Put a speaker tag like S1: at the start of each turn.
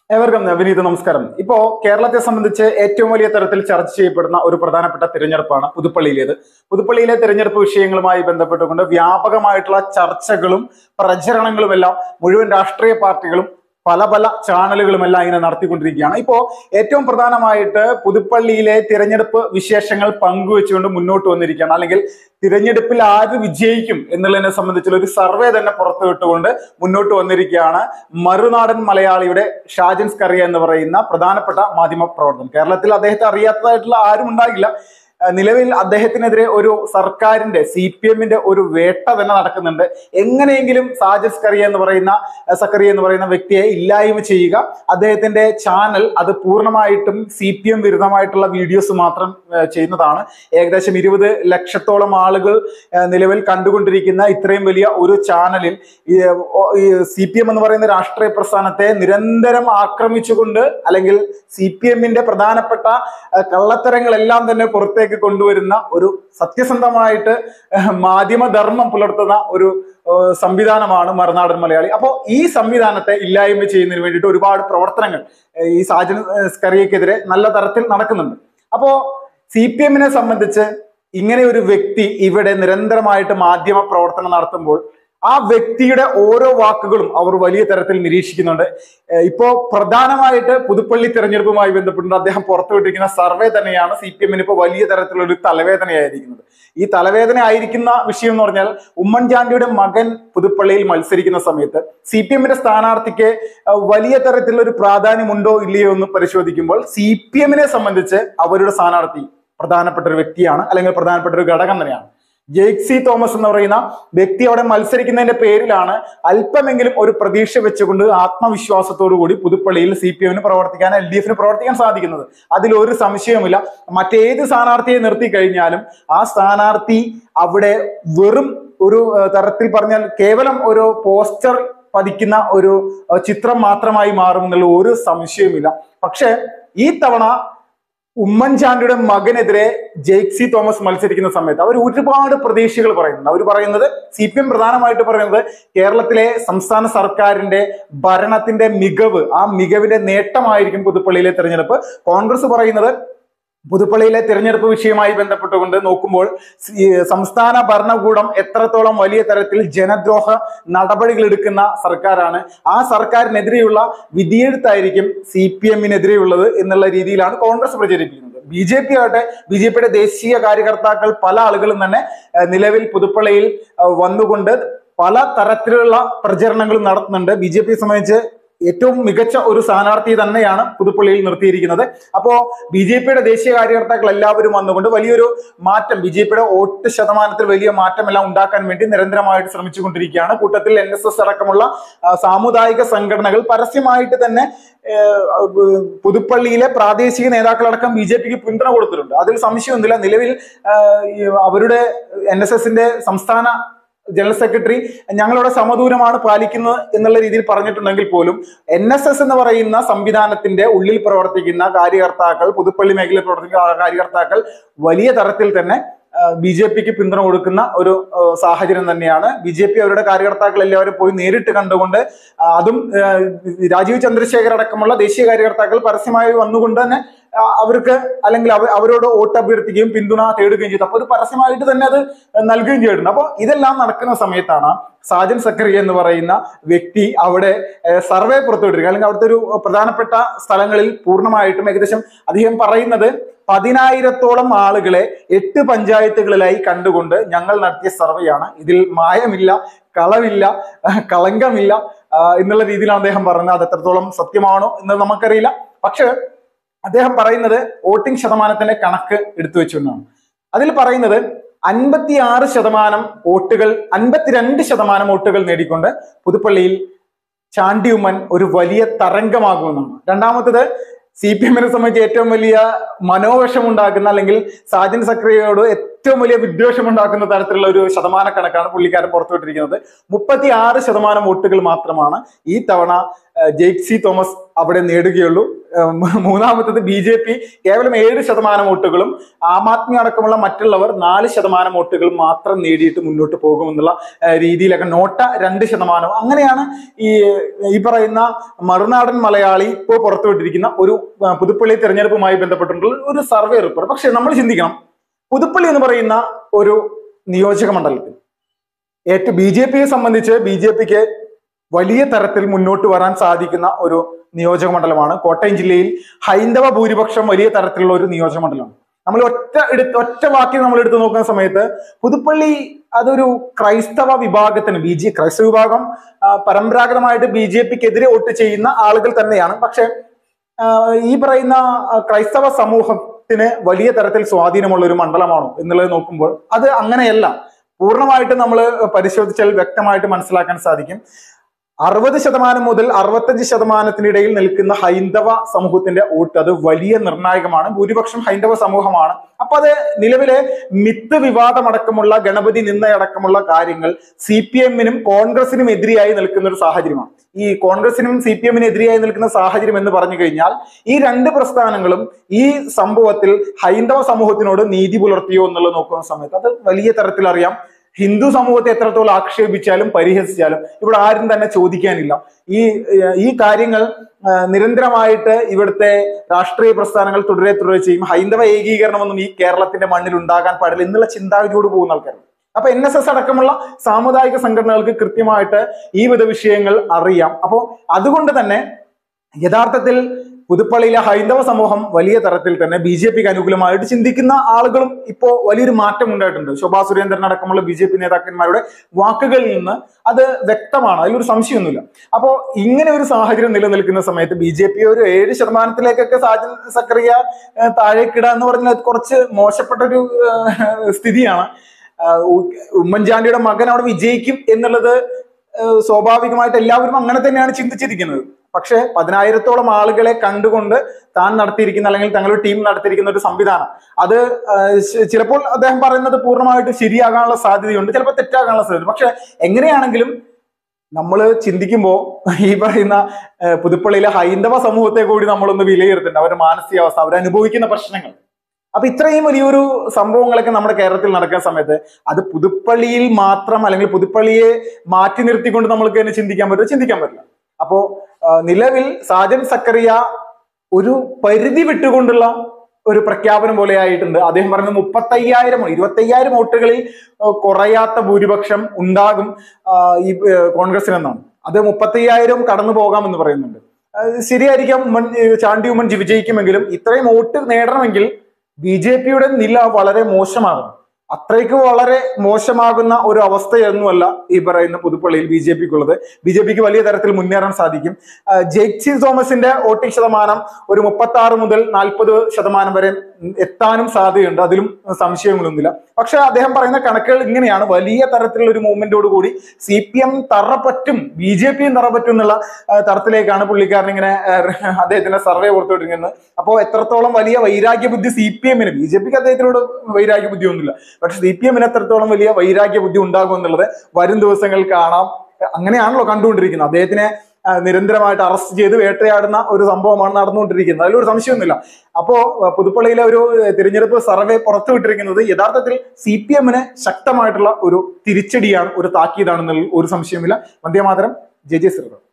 S1: ഏവർക്കും വിനീത് നമസ്കാരം ഇപ്പോ കേരളത്തെ സംബന്ധിച്ച് ഏറ്റവും വലിയ തരത്തിൽ ചർച്ച ചെയ്യപ്പെടുന്ന ഒരു പ്രധാനപ്പെട്ട തിരഞ്ഞെടുപ്പാണ് പുതുപ്പള്ളിയിലേത് പുതുപ്പള്ളിയിലെ തിരഞ്ഞെടുപ്പ് വിഷയങ്ങളുമായി ബന്ധപ്പെട്ടുകൊണ്ട് വ്യാപകമായിട്ടുള്ള ചർച്ചകളും പ്രചരണങ്ങളും എല്ലാം മുഴുവൻ രാഷ്ട്രീയ പാർട്ടികളും പല പല ചാനലുകളുമെല്ലാം ഇങ്ങനെ നടത്തിക്കൊണ്ടിരിക്കുകയാണ് ഇപ്പോ ഏറ്റവും പ്രധാനമായിട്ട് പുതുപ്പള്ളിയിലെ തിരഞ്ഞെടുപ്പ് വിശേഷങ്ങൾ പങ്കുവെച്ചുകൊണ്ട് മുന്നോട്ട് വന്നിരിക്കുകയാണ് അല്ലെങ്കിൽ തിരഞ്ഞെടുപ്പിൽ ആര് വിജയിക്കും എന്നുള്ളതിനെ സംബന്ധിച്ചുള്ള ഒരു സർവേ തന്നെ പുറത്തുവിട്ടുകൊണ്ട് മുന്നോട്ട് വന്നിരിക്കുകയാണ് മറുനാടൻ മലയാളിയുടെ ഷാജൻ സ്കറിയ എന്ന് പറയുന്ന പ്രധാനപ്പെട്ട മാധ്യമ പ്രവർത്തനം കേരളത്തിൽ അദ്ദേഹത്തെ അറിയാത്തതായിട്ടുള്ള ആരും ഉണ്ടാകില്ല ഏഹ് നിലവിൽ അദ്ദേഹത്തിനെതിരെ ഒരു സർക്കാരിന്റെ സി പി എമ്മിന്റെ ഒരു വേട്ട തന്നെ നടക്കുന്നുണ്ട് എങ്ങനെയെങ്കിലും സാജസ് കറിയ എന്ന് പറയുന്ന ഏഹ് സക്കറിയ എന്ന് പറയുന്ന വ്യക്തിയെ ഇല്ലായ്മ ചെയ്യുക അദ്ദേഹത്തിന്റെ ചാനൽ അത് പൂർണ്ണമായിട്ടും സി പി എം വിരുദ്ധമായിട്ടുള്ള വീഡിയോസ് മാത്രം ഏഹ് ചെയ്യുന്നതാണ് ഏകദേശം ഇരുപത് ലക്ഷത്തോളം ആളുകൾ ഏഹ് നിലവിൽ കണ്ടുകൊണ്ടിരിക്കുന്ന ഇത്രയും വലിയ ഒരു ചാനലിൽ ഈ സി പി എം എന്ന് പറയുന്ന രാഷ്ട്രീയ പ്രസ്ഥാനത്തെ നിരന്തരം ആക്രമിച്ചുകൊണ്ട് അല്ലെങ്കിൽ സി പി എമ്മിന്റെ പ്രധാനപ്പെട്ട ഏഹ് കള്ളത്തരങ്ങളെല്ലാം തന്നെ പുറത്തേക്ക് കൊണ്ടുവരുന്ന ഒരു സത്യസന്ധമായിട്ട് ഏഹ് മാധ്യമധർമ്മം പുലർത്തുന്ന ഒരു ഏഹ് സംവിധാനമാണ് മറുനാടൻ മലയാളി അപ്പോൾ ഈ സംവിധാനത്തെ ഇല്ലായ്മ ചെയ്യുന്നതിന് വേണ്ടിയിട്ട് ഒരുപാട് പ്രവർത്തനങ്ങൾ ഏഹ് ഈ സാജൻ ഏഹ് സ്കറിയക്കെതിരെ നല്ല തരത്തിൽ നടക്കുന്നുണ്ട് അപ്പോ സി പി എമ്മിനെ സംബന്ധിച്ച് ഇങ്ങനെ ഒരു വ്യക്തി ഇവിടെ നിരന്തരമായിട്ട് മാധ്യമ പ്രവർത്തനം നടത്തുമ്പോൾ ആ വ്യക്തിയുടെ ഓരോ വാക്കുകളും അവർ വലിയ തരത്തിൽ നിരീക്ഷിക്കുന്നുണ്ട് ഏഹ് ഇപ്പോ പ്രധാനമായിട്ട് പുതുപ്പള്ളി തെരഞ്ഞെടുപ്പുമായി ബന്ധപ്പെട്ട് അദ്ദേഹം പുറത്തുവിട്ടിരിക്കുന്ന സർവേ തന്നെയാണ് സി പി എമ്മിന് ഇപ്പോൾ വലിയ തരത്തിലുള്ള ഒരു തലവേദനയായിരിക്കുന്നത് ഈ തലവേദന ആയിരിക്കുന്ന വിഷയം എന്ന് പറഞ്ഞാൽ ഉമ്മൻചാണ്ടിയുടെ മകൻ പുതുപ്പള്ളിയിൽ മത്സരിക്കുന്ന സമയത്ത് സി പി എമ്മിന്റെ സ്ഥാനാർത്ഥിക്ക് ഏഹ് വലിയ തരത്തിലുള്ള ഒരു പ്രാധാന്യമുണ്ടോ ഇല്ലയോ എന്ന് പരിശോധിക്കുമ്പോൾ സി പി എമ്മിനെ സംബന്ധിച്ച് അവരുടെ സ്ഥാനാർത്ഥി പ്രധാനപ്പെട്ട ഒരു വ്യക്തിയാണ് അല്ലെങ്കിൽ പ്രധാനപ്പെട്ട ഒരു ഘടകം തന്നെയാണ് ജെയ്ക്സി തോമസ് എന്ന് പറയുന്ന വ്യക്തി അവിടെ മത്സരിക്കുന്നതിന്റെ പേരിലാണ് അല്പമെങ്കിലും ഒരു പ്രതീക്ഷ വെച്ചുകൊണ്ട് ആത്മവിശ്വാസത്തോടു കൂടി പുതുപ്പള്ളിയിൽ സി പി എമ്മിന് പ്രവർത്തിക്കാൻ എൽ ഡി എഫിന് പ്രവർത്തിക്കാൻ സാധിക്കുന്നത് അതിൽ ഒരു സംശയവുമില്ല മറ്റേത് സ്ഥാനാർത്ഥിയെ നിർത്തി കഴിഞ്ഞാലും ആ സ്ഥാനാർത്ഥി അവിടെ വെറും ഒരു ഏഹ്, തരത്തിൽ പറഞ്ഞാൽ കേവലം ഒരു പോസ്റ്റർ പതിക്കുന്ന ഒരു ഏഹ്, ചിത്രം മാത്രമായി മാറും എന്നുള്ള ഒരു സംശയവുമില്ല പക്ഷെ ഈ തവണ ഉമ്മൻചാണ്ടിയുടെ മകനെതിരെ ജെയ്ക്സി തോമസ് മത്സരിക്കുന്ന സമയത്ത് അവർ ഒരുപാട് പ്രതീക്ഷകൾ പറയുന്നുണ്ട് അവർ പറയുന്നത് സി പി എം പ്രധാനമായിട്ട് പറയുന്നത് കേരളത്തിലെ സംസ്ഥാന സർക്കാരിന്റെ ഭരണത്തിന്റെ മികവ് ആ മികവിന്റെ നേട്ടമായിരിക്കും പുതുപ്പള്ളിയിലെ തെരഞ്ഞെടുപ്പ് കോൺഗ്രസ് പറയുന്നത് പുതുപ്പള്ളിയിലെ തിരഞ്ഞെടുപ്പ് വിഷയവുമായി ബന്ധപ്പെട്ടുകൊണ്ട് നോക്കുമ്പോൾ ഈ സംസ്ഥാന ഭരണകൂടം എത്രത്തോളം വലിയ തരത്തിൽ ജനദ്രോഹ നടപടികൾ എടുക്കുന്ന സർക്കാരാണ് ആ സർക്കാരിനെതിരെയുള്ള വിധിയെഴുത്തായിരിക്കും സി പി എമ്മിനെതിരെയുള്ളത് എന്നുള്ള രീതിയിലാണ് കോൺഗ്രസ് പ്രചരിപ്പിക്കുന്നത് ബി ജെ പി ആകട്ടെ ബി ജെ പിയുടെ ദേശീയ കാര്യകർത്താക്കൾ പല ആളുകളും തന്നെ ഏഹ്, നിലവിൽ പുതുപ്പള്ളിയിൽ ഏഹ്, വന്നുകൊണ്ട് പല തരത്തിലുള്ള പ്രചരണങ്ങളും നടത്തുന്നുണ്ട് ബി ജെ പിയെ സംബന്ധിച്ച് ഏറ്റവും മികച്ച ഒരു സ്ഥാനാർത്ഥി തന്നെയാണ് പുതുപ്പള്ളിയിൽ നിർത്തിയിരിക്കുന്നത് അപ്പോ ബി ജെ പിയുടെ ദേശീയ കാര്യകർത്താക്കൾ എല്ലാവരും വന്നുകൊണ്ട് വലിയൊരു മാറ്റം ബി ജെ പിയുടെ വോട്ട് ശതമാനത്തിൽ വലിയ മാറ്റം എല്ലാം ഉണ്ടാക്കാൻ വേണ്ടി നിരന്തരമായിട്ട് ശ്രമിച്ചുകൊണ്ടിരിക്കുകയാണ് കൂട്ടത്തിൽ എൻ എസ് എസ് അടക്കമുള്ള ആ, സാമുദായിക സംഘടനകൾ പരസ്യമായിട്ട് തന്നെ ഏഹ്, പുതുപ്പള്ളിയിലെ പ്രാദേശിക നേതാക്കളടക്കം ബി ജെ പിക്ക് പിന്തുണ കൊടുത്തിട്ടുണ്ട് അതിൽ സംശയമൊന്നുമില്ല നിലവിൽ ആഹ്, ഈ അവരുടെ എൻ എസ് എസിന്റെ സംസ്ഥാന ജനറൽ സെക്രട്ടറി ഞങ്ങളുടെ സമദൂരമാണ് പാലിക്കുന്നത് എന്നുള്ള രീതിയിൽ പറഞ്ഞിട്ടുണ്ടെങ്കിൽ പോലും എൻ എസ് എസ് എന്ന് പറയുന്ന സംവിധാനത്തിന്റെ ഉള്ളിൽ പ്രവർത്തിക്കുന്ന കാര്യകർത്താക്കൾ പുതുപ്പള്ളി മേഖലയിൽ പ്രവർത്തിക്കുന്ന ആ കാര്യകർത്താക്കൾ വലിയ തരത്തിൽ തന്നെ ബി ജെ പിക്ക് പിന്തുണ കൊടുക്കുന്ന ഒരു ആ, സാഹചര്യം തന്നെയാണ് ബി ജെ പി അവരുടെ കാര്യകർത്താക്കൾ എല്ലാവരും പോയി നേരിട്ട് കണ്ടുകൊണ്ട് ആ, അതും ആ, രാജീവ് ചന്ദ്രശേഖർ അടക്കമുള്ള ദേശീയ കാര്യകർത്താക്കൾ പരസ്യമായി വന്നുകൊണ്ട് തന്നെ ആ, അവർക്ക് അല്ലെങ്കിൽ അവ അവരോട് വോട്ട് അഭ്യർത്ഥിക്കുകയും പിന്തുണ തേടുകയും ചെയ്തു അപ്പൊ ഒരു പരസ്യമായിട്ട് തന്നെ അത് നൽകുകയും ചെയ്തിട്ടുണ്ട് അപ്പൊ ഇതെല്ലാം നടക്കുന്ന സമയത്താണ് സാജൻ സക്കറി എന്ന് പറയുന്ന വ്യക്തി അവിടെ ഏഹ്, സർവേ പുറത്തുവിട്ടിരിക്കുക അല്ലെങ്കിൽ അവിടുത്തെ ഒരു പ്രധാനപ്പെട്ട സ്ഥലങ്ങളിൽ പൂർണ്ണമായിട്ടും ഏകദേശം അദ്ദേഹം പറയുന്നത് പതിനായിരത്തോളം ആളുകളെ എട്ട് പഞ്ചായത്തുകളിലായി കണ്ടുകൊണ്ട് ഞങ്ങൾ നടത്തിയ സർവേയാണ് ഇതിൽ മായമില്ല കളവില്ല കളങ്കമില്ല ആ, എന്നുള്ള രീതിയിലാണ് അദ്ദേഹം പറയുന്നത് അത് എത്രത്തോളം സത്യമാണോ എന്ന് നമുക്കറിയില്ല പക്ഷെ അദ്ദേഹം പറയുന്നത് വോട്ടിംഗ് ശതമാനത്തിന്റെ കണക്ക് എടുത്തു വെച്ചുകൊണ്ടാണ് അതിൽ പറയുന്നത് അൻപത്തിയാറ് ശതമാനം വോട്ടുകൾ അൻപത്തിരണ്ട് ശതമാനം വോട്ടുകൾ നേടിക്കൊണ്ട് പുതുപ്പള്ളിയിൽ ചാണ്ടി ഉമ്മൻ ഒരു വലിയ തരംഗമാകുമെന്നാണ് രണ്ടാമത്തത് സി പി എമ്മിനെ സംബന്ധിച്ച് ഏറ്റവും വലിയ മനോവിഷം ഉണ്ടാക്കുന്ന അല്ലെങ്കിൽ സാജൻ സക്രിയയോട് ഏറ്റവും വലിയ വിദ്വേഷം ഉണ്ടാക്കുന്ന തരത്തിലുള്ള ഒരു ശതമാന കണക്കാണ് പുള്ളിക്കാരൻ പുറത്തുവിട്ടിരിക്കുന്നത് മുപ്പത്തി ആറ് ശതമാനം വോട്ടുകൾ മാത്രമാണ് ഈ തവണ ജെയ്ക് സി തോമസ് അവിടെ നേടുകയുള്ളൂ ഏഹ് മൂന്നാമത്തത് ബി ജെ പി കേവലം ഏഴ് ശതമാനം വോട്ടുകളും ആം ആദ്മി അടക്കമുള്ള മറ്റുള്ളവർ നാല് ശതമാനം വോട്ടുകൾ മാത്രം നേടിയിട്ട് മുന്നോട്ട് പോകുമെന്നുള്ള ഏഹ് രീതിയിലൊക്കെ നോട്ട രണ്ട് ശതമാനം അങ്ങനെയാണ് ഈ ഈ പറയുന്ന മറുനാടൻ മലയാളി ഇപ്പോൾ പുറത്തുവിട്ടിരിക്കുന്ന ഒരു ആ, പുതുപ്പള്ളി തെരഞ്ഞെടുപ്പുമായി ബന്ധപ്പെട്ടിട്ടുള്ള ഒരു സർവേ റിപ്പോർട്ട് പക്ഷെ നമ്മൾ ചിന്തിക്കണം പുതുപ്പള്ളി എന്ന് പറയുന്ന ഒരു നിയോജക മണ്ഡലത്തിൽ ഏറ്റവും ബി ജെ പിയെ സംബന്ധിച്ച് ബി ജെ പിക്ക് വലിയ തരത്തിൽ മുന്നോട്ട് വരാൻ സാധിക്കുന്ന ഒരു നിയോജക മണ്ഡലമാണ് കോട്ടയം ജില്ലയിൽ ഹൈന്ദവ ഭൂരിപക്ഷം വലിയ തരത്തിലുള്ള ഒരു നിയോജക മണ്ഡലമാണ് നമ്മൾ ഒറ്റ എടുത്ത് ഒറ്റ വാക്കിൽ നമ്മൾ എടുത്തു നോക്കുന്ന സമയത്ത് പുതുപ്പള്ളി അതൊരു ക്രൈസ്തവ വിഭാഗത്തിന് ബി ജെ ക്രൈസ്തവ വിഭാഗം ആ, പരമ്പരാഗതമായിട്ട് ബി ജെ പിക്കെതിരെ വോട്ട് ചെയ്യുന്ന ആളുകൾ തന്നെയാണ് പക്ഷെ ആ, ഈ പറയുന്ന ആ, ക്രൈസ്തവ സമൂഹത്തിന് വലിയ തരത്തിൽ സ്വാധീനമുള്ള ഒരു മണ്ഡലമാണോ എന്നുള്ളത് നോക്കുമ്പോൾ അത് അങ്ങനെയല്ല പൂർണ്ണമായിട്ട് നമ്മൾ പരിശോധിച്ചാൽ വ്യക്തമായിട്ട് മനസ്സിലാക്കാൻ സാധിക്കും അറുപത് ശതമാനം മുതൽ അറുപത്തഞ്ച് ശതമാനത്തിനിടയിൽ നിൽക്കുന്ന ഹൈന്ദവ സമൂഹത്തിന്റെ വോട്ട് അത് വലിയ നിർണായകമാണ് ഭൂരിപക്ഷം ഹൈന്ദവ സമൂഹമാണ് അപ്പൊ അത് നിലവിലെ മിത്ത് വിവാദമടക്കമുള്ള ഗണപതി നിന്നയടക്കമുള്ള കാര്യങ്ങൾ സി പി എമ്മിനും കോൺഗ്രസിനും എതിരെയായി നിൽക്കുന്ന ഒരു സാഹചര്യമാണ് ഈ കോൺഗ്രസിനും സി പി എമ്മിനും എതിരെയായി നിൽക്കുന്ന സാഹചര്യം എന്ന് പറഞ്ഞു കഴിഞ്ഞാൽ ഈ രണ്ട് പ്രസ്ഥാനങ്ങളും ഈ സംഭവത്തിൽ ഹൈന്ദവ സമൂഹത്തിനോട് നീതി പുലർത്തിയോ എന്നുള്ളത് നോക്കുന്ന സമയത്ത് അത് വലിയ തരത്തിൽ അറിയാം ഹിന്ദു സമൂഹത്തെ എത്രത്തോളം ആക്ഷേപിച്ചാലും പരിഹസിച്ചാലും ഇവിടെ ആരും തന്നെ ചോദിക്കാനില്ല ഈ ഏഹ്, ഈ കാര്യങ്ങൾ ഏഹ്, നിരന്തരമായിട്ട് ഇവിടുത്തെ രാഷ്ട്രീയ പ്രസ്ഥാനങ്ങൾ തുടരെ തുടരെ ചെയ്യും ഹൈന്ദവ ഏകീകരണമൊന്നും ഈ കേരളത്തിന്റെ മണ്ണിൽ ഉണ്ടാകാൻ പാടില്ല എന്നുള്ള ചിന്താഗതിയോട് പോകുന്ന ആൾക്കാരാണ് അപ്പൊ എൻ എസ് എസ് അടക്കമുള്ള സാമുദായിക സംഘടനകൾക്ക് കൃത്യമായിട്ട് ഈ വിധ വിഷയങ്ങൾ അറിയാം അപ്പോൾ അതുകൊണ്ട് തന്നെ യഥാർത്ഥത്തിൽ പുതുപ്പള്ളിയിലെ ഹൈന്ദവ സമൂഹം വലിയ തരത്തിൽ തന്നെ ബി ജെ പിക്ക് അനുകൂലമായിട്ട് ചിന്തിക്കുന്ന ആളുകളും ഇപ്പോ വലിയൊരു മാറ്റം ഉണ്ടായിട്ടുണ്ട് ശോഭാ സുരേന്ദ്രൻ അടക്കമുള്ള ബി ജെ പി നേതാക്കന്മാരുടെ വാക്കുകളിൽ നിന്ന് അത് വ്യക്തമാണ് അതിലൊരു സംശയമൊന്നുമില്ല അപ്പോ ഇങ്ങനെ ഒരു സാഹചര്യം നിലനിൽക്കുന്ന സമയത്ത് ബി ജെ പി ഒരു ഏഴ് ശതമാനത്തിലേക്കൊക്കെ സാജൻ സക്രിയ ഏഹ്, താഴേക്കിടുക എന്ന് പറഞ്ഞാൽ അത് കുറച്ച് മോശപ്പെട്ട ഒരു ഏഹ്, സ്ഥിതിയാണ് ആഹ് ഉ- ഉമ്മൻചാണ്ടിയുടെ മകൻ അവിടെ വിജയിക്കും എന്നുള്ളത് ഏഹ് സ്വാഭാവികമായിട്ട് എല്ലാവരും അങ്ങനെ തന്നെയാണ് ചിന്തിച്ചിരിക്കുന്നത് പക്ഷെ പതിനായിരത്തോളം ആളുകളെ കണ്ടുകൊണ്ട് താൻ നടത്തിയിരിക്കുന്ന അല്ലെങ്കിൽ തങ്ങളുടെ ടീം നടത്തിയിരിക്കുന്ന ഒരു സംവിധാനം അത് ആഹ് ശ- ചിലപ്പോൾ അദ്ദേഹം പറയുന്നത് പൂർണ്ണമായിട്ട് ശരിയാകാനുള്ള സാധ്യതയുണ്ട് ചിലപ്പോൾ തെറ്റാകാനുള്ള സാധ്യത പക്ഷെ എങ്ങനെയാണെങ്കിലും നമ്മൾ ചിന്തിക്കുമ്പോൾ ഈ പറയുന്ന ഏഹ് പുതുപ്പള്ളിയിലെ ഹൈന്ദവ സമൂഹത്തെ കൂടി നമ്മളൊന്ന് വിലയിരുത്തേണ്ട അവരുടെ മാനസികാവസ്ഥ അവരനുഭവിക്കുന്ന പ്രശ്നങ്ങൾ അപ്പൊ ഇത്രയും വലിയൊരു സംഭവങ്ങളൊക്കെ നമ്മുടെ കേരളത്തിൽ നടക്കുന്ന സമയത്ത് അത് പുതുപ്പള്ളിയിൽ മാത്രം അല്ലെങ്കിൽ പുതുപ്പള്ളിയെ മാറ്റി നിർത്തിക്കൊണ്ട് നമ്മൾക്ക് തന്നെ ചിന്തിക്കാൻ പറ്റുമോ ചിന്തിക്കാൻ പറ്റില്ല അപ്പോ ആ, നിലവിൽ സാജൻ സക്കറിയ ഒരു പരിധി വിട്ടുകൊണ്ടുള്ള ഒരു പ്രഖ്യാപനം പോലെ ആയിട്ടുണ്ട് അദ്ദേഹം പറയുന്നത് മുപ്പത്തയ്യായിരം ഇരുപത്തയ്യായിരം വോട്ടുകളിൽ ആ, കുറയാത്ത ഭൂരിപക്ഷം ഉണ്ടാകും ആ, ഈ ആ, കോൺഗ്രസിനെന്നാണ് അത് മുപ്പത്തയ്യായിരം കടന്നു പോകാമെന്ന് പറയുന്നുണ്ട് ആ, ശരിയായിരിക്കാം ഉമ്മൻ ഏ, ചാണ്ടി ഉമ്മൻ വിജയിക്കുമെങ്കിലും ഇത്രയും വോട്ട് നേടണമെങ്കിൽ ബി ജെ പിയുടെ നില വളരെ മോശമാകും അത്രയ്ക്ക് വളരെ മോശമാകുന്ന ഒരു അവസ്ഥയൊന്നുമല്ല ഈ പറയുന്ന പുതുപ്പള്ളിയിൽ ബി ജെ പിക്കുള്ളത് ബി ജെ പിക്ക് വലിയ തരത്തിൽ മുന്നേറാൻ സാധിക്കും ആ, ജെയ്ക്സി തോമസിന്റെ വോട്ടിംഗ് ശതമാനം ഒരു മുപ്പത്തി ആറ് മുതൽ നാൽപ്പത് ശതമാനം വരെ എത്താനും സാധ്യതയുണ്ട് അതിലും സംശയങ്ങളൊന്നുമില്ല പക്ഷെ അദ്ദേഹം പറയുന്ന കണക്കുകൾ ഇങ്ങനെയാണ് വലിയ തരത്തിലുള്ള ഒരു മൂവ്മെന്റോട് കൂടി സി പി എം തറപ്പറ്റും ബി ജെ പിയും തറപ്പറ്റും എന്നുള്ള ആ, തരത്തിലേക്കാണ് പുള്ളിക്കാരൻ ഇങ്ങനെ ആ, അദ്ദേഹത്തിന്റെ സർവേ പുറത്തുവിട്ടിരിക്കുന്നത് അപ്പോൾ എത്രത്തോളം വലിയ വൈരാഗ്യ ബുദ്ധി സി പി എമ്മിന് ബി ജെ പിക്ക് അദ്ദേഹത്തിനോട് വൈരാഗ്യ ബുദ്ധി ഒന്നുമില്ല പക്ഷെ സി പി എമ്മിന് എത്രത്തോളം വലിയ വൈരാഗ്യ ബുദ്ധി ഉണ്ടാകും എന്നുള്ളത് വരും ദിവസങ്ങളിൽ കാണാം അങ്ങനെയാണല്ലോ കണ്ടുകൊണ്ടിരിക്കുന്നത് അദ്ദേഹത്തിനെ ആ, നിരന്തരമായിട്ട് അറസ്റ്റ് ചെയ്ത് വേട്ടയാടുന്ന ഒരു സംഭവമാണ് നടന്നുകൊണ്ടിരിക്കുന്നത് അതിലൊരു സംശയമൊന്നുമില്ല അപ്പോ ആ, പുതുപ്പള്ളിയിലെ ഒരു ഏ, തിരഞ്ഞെടുപ്പ് സർവേ പുറത്തുവിട്ടിരിക്കുന്നത് യഥാർത്ഥത്തിൽ സി പി എമ്മിന് ശക്തമായിട്ടുള്ള ഒരു തിരിച്ചടിയാണ് ഒരു താക്കീതാണെന്നുള്ള ഒരു സംശയമില്ല വന്ദേമാതരം ജെ ജെ ശ്രീറാം